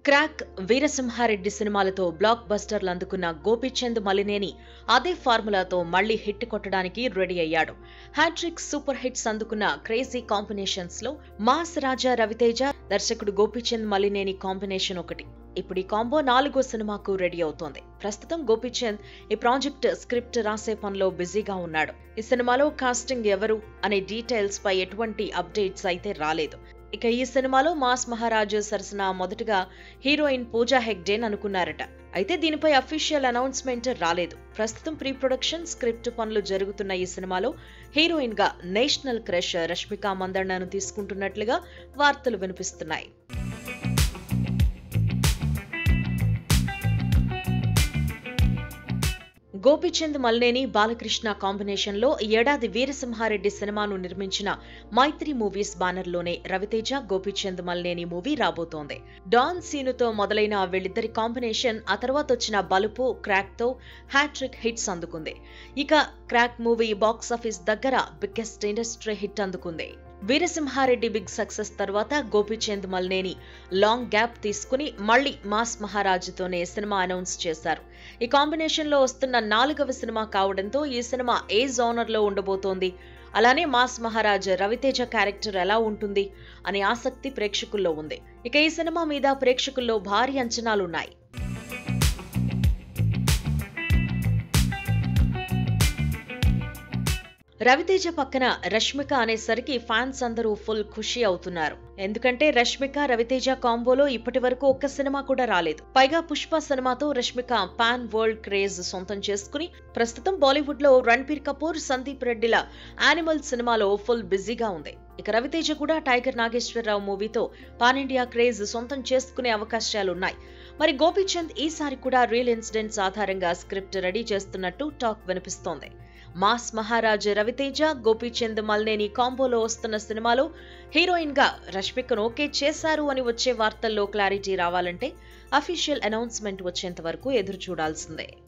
crack Veera Simha Reddy సినిమాలతో black బస్టర్లు అందుకున్న గోపీచంద్ మలినేని అదే ఫార్ములాతో మళ్లీ హిట్ కొట్టడానికి రెడీ అయ్యాడు హ్యాట్రిక్ సూపర్ హిట్స్ అందుకున్న క్రేజీ కాంబినేషన్స్ లో మాస్ రాజా రవితేజ దర్శకుడు గోపీచంద్ మలినేని కాంబినేషన్ ఒకటి ఇప్పుడు ఈ కాంబో నాలుగో సినిమాకు రెడీ అవుతోంది ప్రస్తుతం గోపీచంద్ ఈ ప్రాజెక్ట్ స్క్రిప్ట్ రాసే పనిలో బిజీగా ఉన్నాడు ఈ సినిమాలో కాస్టింగ్ ఎవరు అనే డీటెయిల్స్ పై ఎటువంటి అప్డేట్స్ అయితే రాలేదు ఇక ఈ సినిమాలో మాస్ మహారాజు సరసన మొదటగా హీరోయిన్ పూజా హెగ్డేన్ అనుకున్నారట అయితే దీనిపై అఫీషియల్ అనౌన్స్మెంట్ రాలేదు ప్రస్తుతం ప్రీ ప్రొడక్షన్ స్క్రిప్ట్ పనులు జరుగుతున్న ఈ సినిమాలో హీరోయిన్ గా నేషనల్ క్రష్ రష్మిక మందన్నను తీసుకుంటున్నట్లుగా వార్తలు వినిపిస్తున్నాయి గోపిచంద్ మల్నేని బాలకృష్ణ కాంబినేషన్ లో ఈ ఏడాది వీరసింహారెడ్డి సినిమాను నిర్మించిన మైత్రి మూవీస్ బ్యానర్ లోనే రవితేజ గోపిచంద్ మల్నేని మూవీ రాబోతోంది డాన్ సీనుతో మొదలైన వీళ్ళిద్దరి కాంబినేషన్ ఆ తర్వాత వచ్చిన బలుపు క్రాక్ తో హ్యాట్రిక్ హిట్స్ అందుకుంది ఇక క్రాక్ మూవీ బాక్స్ ఆఫీస్ దగ్గర బిగ్గెస్ట్ ఇండస్ట్రీ హిట్ అందుకుంది వీరసింహారెడ్డి బిగ్ సక్సెస్ తర్వాత గోపీచంద్ మల్నేని లాంగ్ గ్యాప్ తీసుకుని మళ్లీ మాస్ మహారాజుతోనే సినిమా అనౌన్స్ చేశారు ఈ కాంబినేషన్ లో వస్తున్న నాలుగవ సినిమా కావడంతో ఈ సినిమా ఏ జోనర్ లో ఉండబోతోంది అలానే మాస్ మహారాజ్ రవితేజ క్యారెక్టర్ ఎలా ఉంటుంది అనే ఆసక్తి ప్రేక్షకుల్లో ఉంది ఇక ఈ సినిమా మీద ప్రేక్షకుల్లో భారీ అంచనాలున్నాయి రవితేజ పక్కన రష్మిక అనేసరికి ఫ్యాన్స్ అందరూ ఫుల్ ఖుషి అవుతున్నారు ఎందుకంటే రష్మిక రవితేజ కాంబోలో ఇప్పటి వరకు ఒక్క సినిమా కూడా రాలేదు పైగా పుష్ప సినిమాతో రష్మిక పాన్ వరల్డ్ క్రేజ్ సొంతం చేసుకుని ప్రస్తుతం బాలీవుడ్ లో రణ్బీర్ కపూర్ సందీప్ రెడ్డిల యానిమల్ సినిమాలో ఫుల్ బిజీగా ఉంది ఇక రవితేజ కూడా టైగర్ నాగేశ్వరరావు మూవీతో పాన్ ఇండియా క్రేజ్ సొంతం చేసుకునే అవకాశాలున్నాయి మరి గోపీచంద్ ఈసారి కూడా రియల్ ఇన్సిడెంట్స్ ఆధారంగా స్క్రిప్ట్ రెడీ చేస్తున్నట్టు టాక్ వినిపిస్తోంది మాస్ మహారాజ్ రవితేజ గోపీచంద్ మల్నేని కాంబోలో వస్తున్న సినిమాలో హీరోయిన్ గా రష్మికను ఓకే చేశారు అని వచ్చే వార్తల్లో క్లారిటీ రావాలంటే అఫీషియల్ అనౌన్స్మెంట్ వచ్చేంత వరకు ఎదురు చూడాల్సిందే